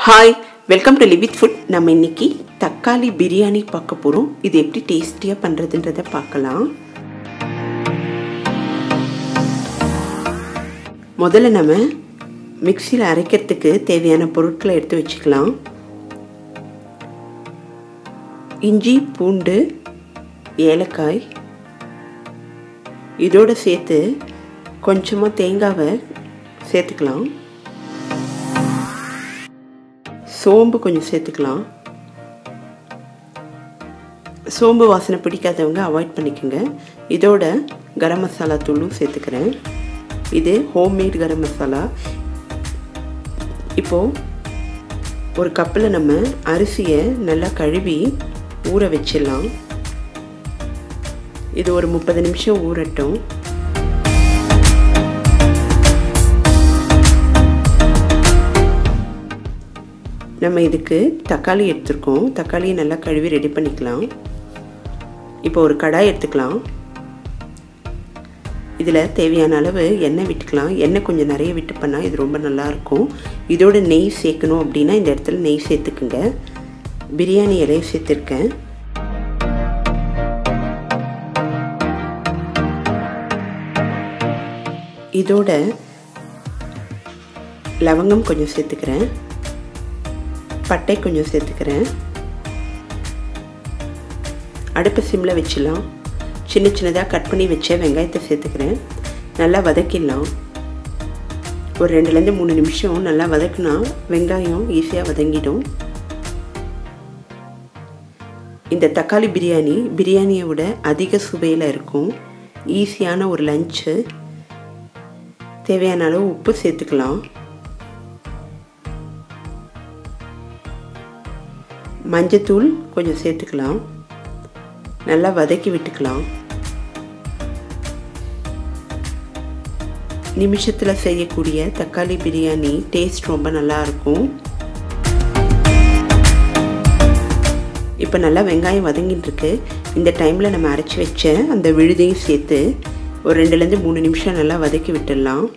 hi welcome to Livith food நம்ம இன்னைக்கு தக்காளி பிரியாணி பார்க்க போகிறோம் இது எப்படி டேஸ்டியாக பண்ணுறதுன்றதை பார்க்கலாம் முதல்ல நம்ம மிக்சியில் அரைக்கிறதுக்கு தேவையான பொருட்களை எடுத்து வச்சுக்கலாம் இஞ்சி பூண்டு ஏலக்காய் இதோடு சேர்த்து கொஞ்சமாக தேங்காவை சேர்த்துக்கலாம் சோம்பு கொஞ்சம் சேர்த்துக்கலாம் சோம்பு வாசனை பிடிக்காதவங்க அவாய்ட் பண்ணிக்கோங்க இதோட கரம் மசாலா தூளும் சேர்த்துக்கிறேன் இது ஹோம்மேட் கரம் மசாலா இப்போது ஒரு கப்பில் நம்ம அரிசியை நல்லா கழுவி ஊற வச்சிடலாம் இது ஒரு முப்பது நிமிஷம் ஊறட்டும் நம்ம இதுக்கு தக்காளி எடுத்துருக்கோம் தக்காளியை நல்லா கழுவி ரெடி பண்ணிக்கலாம் இப்போ ஒரு கடாய் எடுத்துக்கலாம் இதில் தேவையான அளவு எண்ணெய் விட்டுக்கலாம் எண்ணெய் கொஞ்சம் நிறைய விட்டு பண்ணால் இது ரொம்ப நல்லாயிருக்கும் இதோட நெய் சேர்க்கணும் அப்படின்னா இந்த இடத்துல நெய் சேர்த்துக்குங்க பிரியாணி இலையை சேர்த்துருக்கேன் இதோட லவங்கம் கொஞ்சம் சேர்த்துக்கிறேன் பட்டை கொஞ்சம் சேர்த்துக்கிறேன் அடுப்பு சிம்மில் வச்சிடலாம் சின்ன சின்னதாக கட் பண்ணி வச்ச வெங்காயத்தை சேர்த்துக்கிறேன் நல்லா வதக்கிடலாம் ஒரு ரெண்டுலேருந்து மூணு நிமிஷம் நல்லா வதக்குனா வெங்காயம் ஈஸியாக வதங்கிடும் இந்த தக்காளி பிரியாணி பிரியாணியை விட அதிக சுவையில் இருக்கும் ஈஸியான ஒரு லஞ்சு தேவையான அளவு உப்பு சேர்த்துக்கலாம் மஞ்சத்தூள் கொஞ்சம் சேர்த்துக்கலாம் நல்லா வதக்கி விட்டுக்கலாம் நிமிஷத்தில் செய்யக்கூடிய தக்காளி பிரியாணி டேஸ்ட் ரொம்ப நல்லா இருக்கும் இப்போ நல்லா வெங்காயம் வதங்கிட்டு இருக்கு இந்த டைமில் நம்ம அரைச்சி வச்ச அந்த விழுதையும் சேர்த்து ஒரு ரெண்டுலேருந்து மூணு நிமிஷம் நல்லா வதக்கி விட்டுடலாம்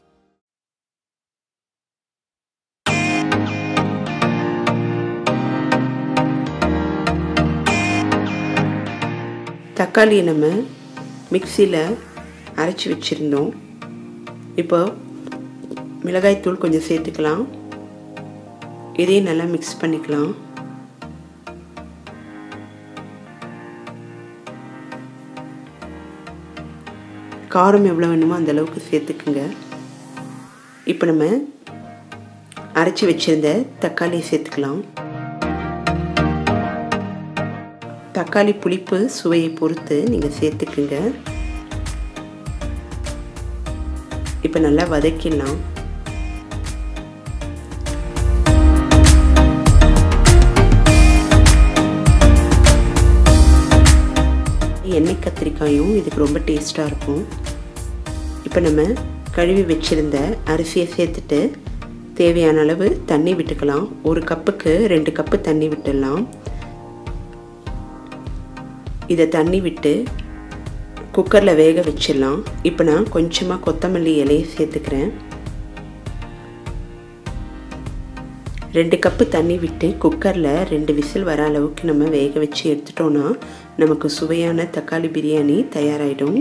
தக்காளியை நம்ம மிக்சியில் அரைச்சி வச்சுருந்தோம் இப்போ மிளகாய்த்தூள் கொஞ்சம் சேர்த்துக்கலாம் இதையும் நல்லா மிக்ஸ் பண்ணிக்கலாம் காரம் எவ்வளோ வேணுமோ அந்த அளவுக்கு சேர்த்துக்குங்க இப்போ நம்ம அரைச்சி வச்சுருந்த தக்காளியை சேர்த்துக்கலாம் தக்காளி புளிப்பு சுவையை பொறுத்து நீங்கள் சேர்த்துக்குங்க இப்போ நல்லா வதக்கிடலாம் எண்ணெய் கத்திரிக்காயும் இதுக்கு ரொம்ப டேஸ்ட்டாக இருக்கும் இப்போ நம்ம கழுவி வச்சுருந்த அரிசியை சேர்த்துட்டு தேவையான அளவு தண்ணி விட்டுக்கலாம் ஒரு கப்புக்கு ரெண்டு கப்பு தண்ணி விட்டுடலாம் இதை தண்ணி விட்டு குக்கரில் வேக வச்சிடலாம் இப்போ நான் கொஞ்சமாக கொத்தமல்லி இலையை சேர்த்துக்கிறேன் ரெண்டு கப்பு தண்ணி விட்டு குக்கரில் ரெண்டு விசில் வர அளவுக்கு நம்ம வேக வச்சு எடுத்துட்டோன்னா நமக்கு சுவையான தக்காளி பிரியாணி தயாராகிடும்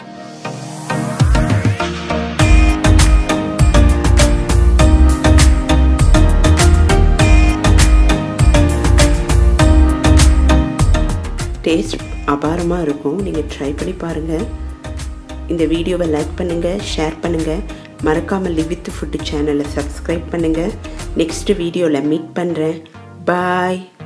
டேஸ்ட் அபாரமாக இருக்கும் நீங்கள் ட்ரை பண்ணி பாருங்கள் இந்த வீடியோவை லைக் பண்ணுங்கள் ஷேர் பண்ணுங்கள் மறக்காமல் லிவித் ஃபுட்டு சேனலை சப்ஸ்கிரைப் பண்ணுங்கள் நெக்ஸ்ட் வீடியோவில் மீட் பண்ணுறேன் பாய்